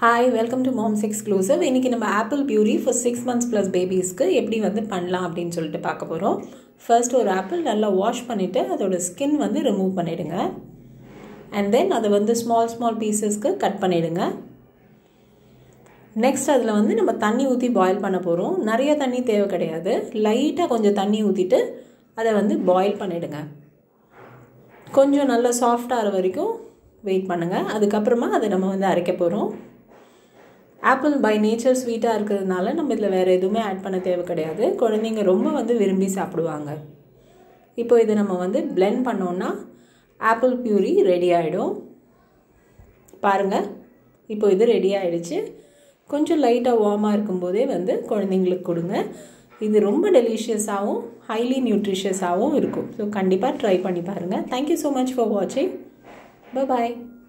hi welcome to moms exclusive இன்றைக்கி நம்ம apple puree for six months plus பேபிஸ்க்கு எப்படி வந்து பண்ணலாம் அப்படின்னு சொல்லிட்டு பார்க்க போகிறோம் ஃபர்ஸ்ட் ஒரு ஆப்பிள் நல்லா வாஷ் பண்ணிவிட்டு அதோட ஸ்கின் வந்து ரிமூவ் பண்ணிவிடுங்க அண்ட் தென் அதை வந்து ஸ்மால் ஸ்மால் பீசஸ்க்கு கட் பண்ணிவிடுங்க நெக்ஸ்ட் அதில் வந்து நம்ம தண்ணி ஊற்றி பாயில் பண்ண போகிறோம் நிறைய தண்ணி தேவை கிடையாது லைட்டாக கொஞ்சம் தண்ணி ஊற்றிட்டு அதை வந்து பாயில் பண்ணிவிடுங்க கொஞ்சம் நல்லா சாஃப்டாகிற வரைக்கும் வெயிட் பண்ணுங்கள் அதுக்கப்புறமா அதை நம்ம வந்து அரைக்க போகிறோம் ஆப்பிள் பை நேச்சர் ஸ்வீட்டாக இருக்கிறதுனால நம்ம இதில் வேறு எதுவுமே ஆட் பண்ண தேவை கிடையாது குழந்தைங்க ரொம்ப வந்து விரும்பி சாப்பிடுவாங்க இப்போ இதை நம்ம வந்து பிளெண்ட் பண்ணோன்னா ஆப்பிள் பியூரி ரெடி ஆகிடும் பாருங்கள் இப்போ இது ரெடி ஆகிடுச்சு கொஞ்சம் லைட்டாக வார்மாக இருக்கும்போதே வந்து குழந்தைங்களுக்கு கொடுங்க இது ரொம்ப டெலிஷியஸாகவும் ஹைலி நியூட்ரிஷியஸாகவும் இருக்கும் ஸோ கண்டிப்பாக ட்ரை பண்ணி பாருங்கள் தேங்க்யூ ஸோ மச் ஃபார் வாட்சிங் பாய்